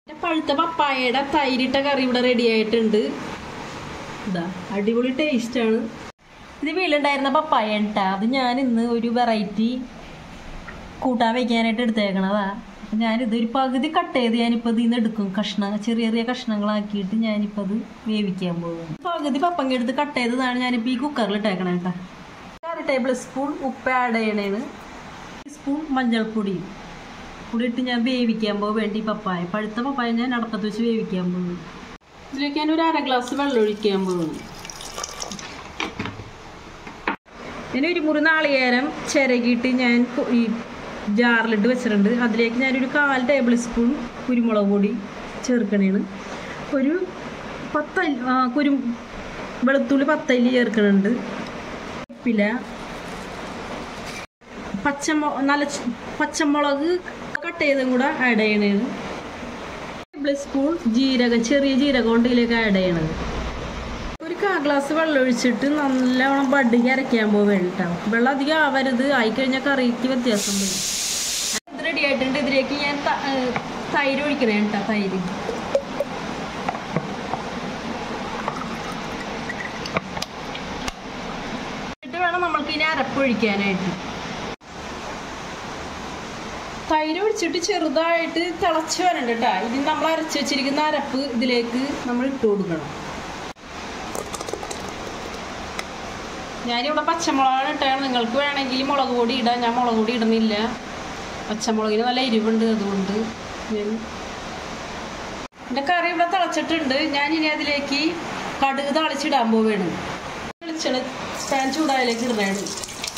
എൻ്റെ പഴുത്ത പപ്പായയുടെ തൈരിട്ട കറി ഇവിടെ റെഡി ആയിട്ടുണ്ട് ഇതാ അടിപൊളി ടേസ്റ്റാണ് ഇത് വീട്ടിലുണ്ടായിരുന്ന പപ്പായ കേട്ടാ അത് ഞാൻ ഇന്ന് ഒരു വെറൈറ്റി കൂട്ടാൻ വെക്കാനായിട്ട് എടുത്തേക്കണതാ അപ്പം ഞാനിത് ഒരു പകുതി കട്ട് ചെയ്ത് ഞാനിപ്പോൾ ഇതിൽ നിന്ന് എടുക്കും കഷ്ണം ചെറിയ ചെറിയ കഷ്ണങ്ങളാക്കിയിട്ട് ഞാനിപ്പോൾ അത് വേവിക്കാൻ പോകും പകുതി പപ്പങ്ങ എടുത്ത് കട്ട് ചെയ്തതാണ് ഞാനിപ്പോൾ ഈ കുക്കറിൽ ഇട്ടേക്കണേ കേട്ടാ അര ടേബിൾ സ്പൂൺ ഉപ്പ് ആഡ് ചെയ്യണേണ് സ്പൂൺ മഞ്ഞൾപ്പൊടിയും കൂടി ഇട്ട് ഞാൻ വേവിക്കാൻ പോകും വേണ്ടി പപ്പായ പഴുത്ത പപ്പായ ഞാൻ അടപ്പത്ത് വെച്ച് വേവിക്കാൻ പോകും ഇതിലേക്ക് ഞാൻ ഒരു അര ഗ്ലാസ് വെള്ളം ഒഴിക്കാൻ പോകുന്നു പിന്നെ ഒരു മുറി നാളികേരം ചിരകിയിട്ട് ഞാൻ കൊ- ഈ ജാറിലിട്ട് വെച്ചിട്ടുണ്ട് അതിലേക്ക് ഞാനൊരു കാൽ ടേബിൾ സ്പൂൺ കുരുമുളക് പൊടി ചേർക്കണേണ് ഒരു പത്തല്ലി ആ, കുരു വെളുത്തുള്ളി പത്തല്ലി ചേർക്കണുണ്ട് ഉപ്പില പച്ചമു നല്ല ചു- പച്ചമുളക് കട്ട് ചെയ്തും കൂടെ ആഡ് ചെയ്യണേണ് ടേബിൾ സ്പൂൺ ജീരകം ചെറിയ ജീരകം കൊണ്ട് ഇതിലേക്ക് ആഡ് ചെയ്യണത് ഒരു കാ ഗ്ലാസ് വെള്ളം ഒഴിച്ചിട്ട് നല്ലവണ്ണം ബഡിക്ക് അരയ്ക്കാൻ പോവേണ്ട കേട്ടോ വെള്ളം അധികം ആവരുത് ആയിക്കഴിഞ്ഞാൽ കറിക്ക് വ്യത്യാസം വരും ഇത് റെഡി ആയിട്ടുണ്ട് ഇതിലേക്ക് ഞാൻ ത- ഏഹ് തൈര് ഒഴിക്കണേ കേട്ടോ തൈര് എന്നിട്ട് വേണം നമ്മൾക്ക് ഇനി അരപ്പൊഴിക്കാനായിട്ട് തൈര് ഒഴിച്ചിട്ട് ചെറുതായിട്ട് തിളച്ച് വരണ്ട കേട്ടോ ഇനി നമ്മൾ അരച്ച് വെച്ചിരിക്കുന്ന അരപ്പ് ഇതിലേക്ക് നമ്മൾ ഇട്ട് കൊടുക്കണം ഞാനിവിടെ പച്ചമുളകാണ് ഇട്ടാണ് നിങ്ങൾക്ക് വേണമെങ്കിൽ മുളക് പൊടി ഇടാം ഞാൻ മുളക് പൊടി ഇടുന്നില്ല പച്ചമുളകിന് നല്ല എരിവുണ്ട് അതുകൊണ്ട് ഞാൻ എൻ്റെ കറി ഇവിടെ തിളച്ചിട്ടുണ്ട് ഞാൻ ഇനി അതിലേക്ക് കടുക് തളിച്ചിടാൻ പോവുകയാണ് വെളിച്ചെണ്ണ പാൻ ചൂടായാലേക്ക് ഇടുന്നതാണ്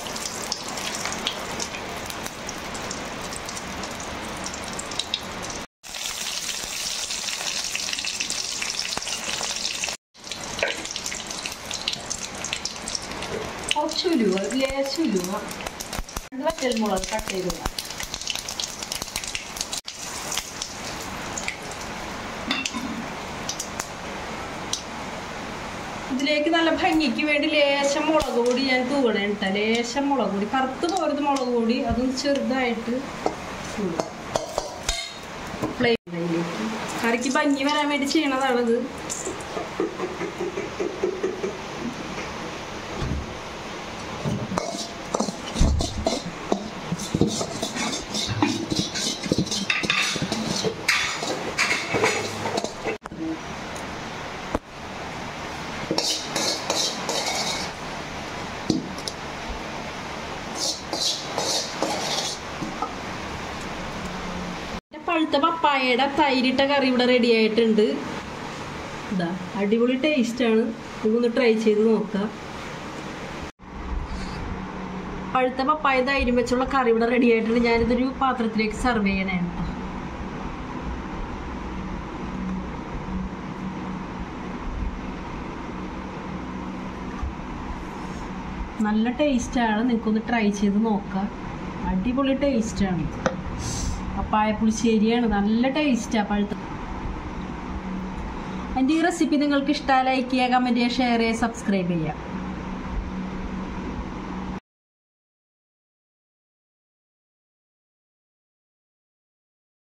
കുറച്ച് ഉലുവ ലേശം ഉലുവ രണ്ട് വറ്റൽ മുളക് കട്ട് ചെയ്തിടുക ഇതിലേക്ക് നല്ല ഭംഗിക്ക് വേണ്ടി ലേശം മുളക് പൊടി ഞാൻ തൂവണേ കേട്ടോ ലേശം മുളക് പൊടി കറുത്ത് പോരുത് മുളക് പൊടി അതും ചെറുതായിട്ട് തൂവുക പ്ലേറ്റിലേക്ക് കറിക്ക് ഭംഗി വരാൻ വേണ്ടി ചെയ്യണതാണത് എൻ്റെ പഴുത്ത പപ്പായയുടെ തൈരിട്ട കറി ഇവിടെ റെഡി ആയിട്ടുണ്ട് ഇതാ അടിപൊളി ടേസ്റ്റാണ് ഇതൊന്ന് ട്രൈ ചെയ്ത് നോക്കാം പഴുത്ത പപ്പായ തൈരും വെച്ചുള്ള കറി ഇവിടെ റെഡി ആയിട്ടുണ്ട് ഞാനിതൊരു പാത്രത്തിലേക്ക് സെർവ് ചെയ്യണേ കേട്ടോ നല്ല ടേസ്റ്റാണ് നിങ്ങൾക്കൊന്ന് ട്രൈ ചെയ്ത് നോക്കാം അടിപൊളി ടേസ്റ്റാണ് പപ്പായ പുളിശ്ശേരിയാണ് നല്ല ടേസ്റ്റാണ് പഴുത്ത എൻ്റെ ഈ റെസിപ്പി നിങ്ങൾക്ക് ഇഷ്ടമായി ലൈക്ക് ചെയ്യുക കമൻറ്റ് ചെയ്യുക ഷെയർ ചെയ്യുക സബ്സ്ക്രൈബ് ചെയ്യുക